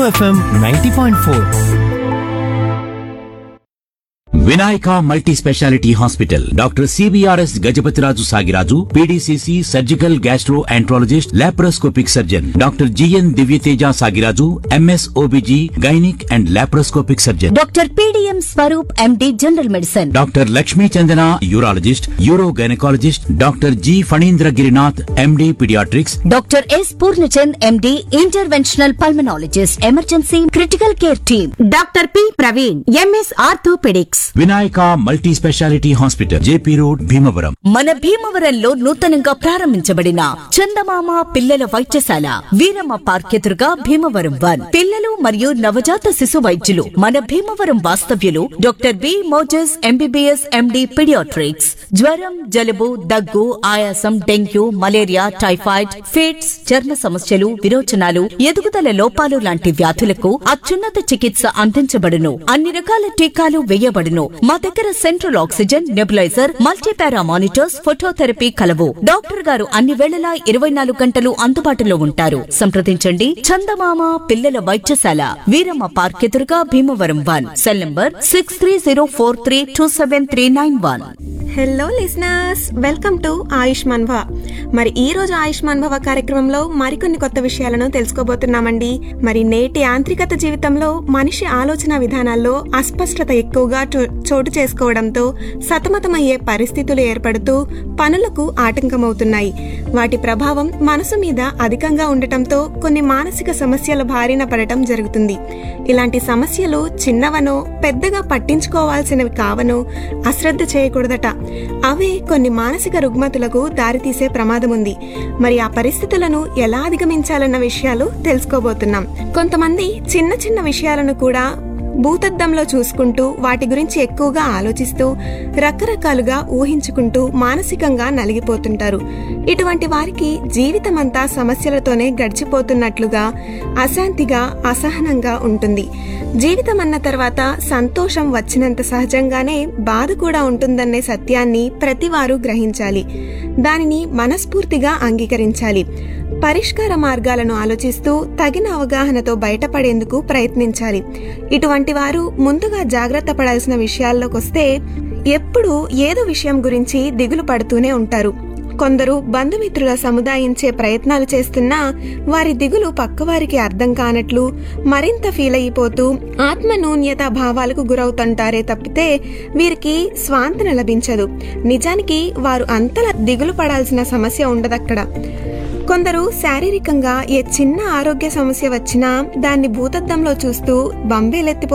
FM ninety point four Vinayaka multi speciality hospital doctor CBRS Gajapathiraju Sagiraju PDCC surgical gastroenterologist laparoscopic surgeon doctor GN Divyateja Sagiraju MS OBG gynaec and laparoscopic surgeon doctor PDM Swaroop MD general medicine doctor Lakshmi Chandana urologist uro gynaecologist doctor G Phanindra Girinath MD paediatrics doctor S Purnachand MD interventional pulmonologist emergency critical care team doctor P Praveen MS orthopaedics Vinayaka multi speciality hospital JP road Bhimavaram మన భీమవరంలో నూతనంగా ప్రారంభించబడిన చందమామ పిల్లల వైద్యశాల Veeramma park ఎదురుగా Bhimavaram one పిల్లలు మరియు నవజాత శిశు వైద్యులు మన భీమవరం వాస్తవ్యులు doctor B Moses MBBS MD paediatrics జ్వరం జలుబు దగ్గు ఆయాసం డెంగ్యూ మలేరియా టైఫాయిడ్ ఫిట్స్ చర్మ సమస్యలు విరోచనాలు ఎదుగుదల లోపాలు లాంటి వ్యాధులకు అత్యున్నత చికిత్స అందించబడును అన్ని రకాల టీకాలు వేయబడును మా దగ్గర central oxygen nebuliser multipara monitors phototherapy కలవు డాక్టర్ గారు అన్ని వేళలా ఇరవై నాలుగు గంటలు అందుబాటులో ఉంటారు సంప్రదించండి చందమామ పిల్లల వైద్యశాల వీరమ్మ పార్క్ ఎదురుగా Bhimavaram one cell number six three zero four three two seven three nine one hello listeners welcome to Ayushman Bhava మరి ఈ రోజు ఆయుష్మాన్ భవ కార్యక్రమంలో మరికొన్ని కొత్త విషయాలను తెలుసుకోబోతున్నామండి మరి నేటి యాంత్రికత జీవితంలో మనిషి ఆలోచన విధానాల్లో అస్పష్టత ఎక్కువగా చో- చోటు చేసుకోవడంతో సతమతమయ్యే పరిస్థితులు ఏర్పడుతూ పనులకు ఆటంకమవుతున్నాయి వాటి ప్రభావం మనసు మీద అధికంగా ఉండటంతో కొన్ని మానసిక సమస్యల బారిన పడటం జరుగుతుంది ఇలాంటి సమస్యలు చిన్నవనో పెద్దగా పట్టించుకోవాల్సినవి కావనో అశ్రద్ధ చేయకూడదట అవే కొన్ని మానసిక రుగ్మతులకు దారితీసే ప్రమాదం ఉంది మరి ఆ పరిస్థితులను ఎలా అధిగమించాలన్న విషయాలు తెలుసుకోబోతున్నాం కొంతమంది చిన్న చిన్న విషయాలను కూడా భూతద్దంలో చూసుకుంటూ వాటి గురించి ఎక్కువగా ఆలోచిస్తూ రకరకాలుగా ఊహించుకుంటూ మానసికంగా నలిగిపోతుంటారు ఇటువంటి వారికి జీవితమంతా సమస్యలతోనే గడిచిపోతున్నట్లుగా అశాంతిగా అసహనంగా ఉంటుంది జీవితం అన్న తర్వాత సంతోషం వచ్చినంత సహజంగానే బాధ కూడా ఉంటుందనే సత్యాన్ని ప్రతివారు గ్రహించాలి దానిని మనస్ఫూర్తిగా అంగీకరించాలి పరిష్కార మార్గాలను ఆలోచిస్తూ తగిన అవగాహనతో బయటపడేందుకు ప్రయత్నించాలి ఇటువంటి వారు ముందుగా జాగ్రత్త పడాల్సిన విషయాల్లోకొస్తే ఎప్పుడూ ఏదో విషయం గురించి దిగులు పడుతూనే ఉంటారు కొందరు బంధుమిత్రుల సముదాయించే ప్రయత్నాలు చేస్తున్నా వారి దిగులు పక్కవారికి అర్థం కానట్లు మరింత ఫీల్ అయిపోతూ ఆత్మ న్యూన్యత భావాలకు గురవుతుంటారే తప్పితే వీరికి స్వాంతన లభించదు నిజానికి వారు అంతలా దిగులు పడాల్సిన సమస్య ఉండదక్కడ కొందరు శారీరకంగా ఏ చిన్న ఆరోగ్య సమస్య వచ్చినా దాన్ని భూతద్దంలో చూస్తూ బంబేలెత్తిపో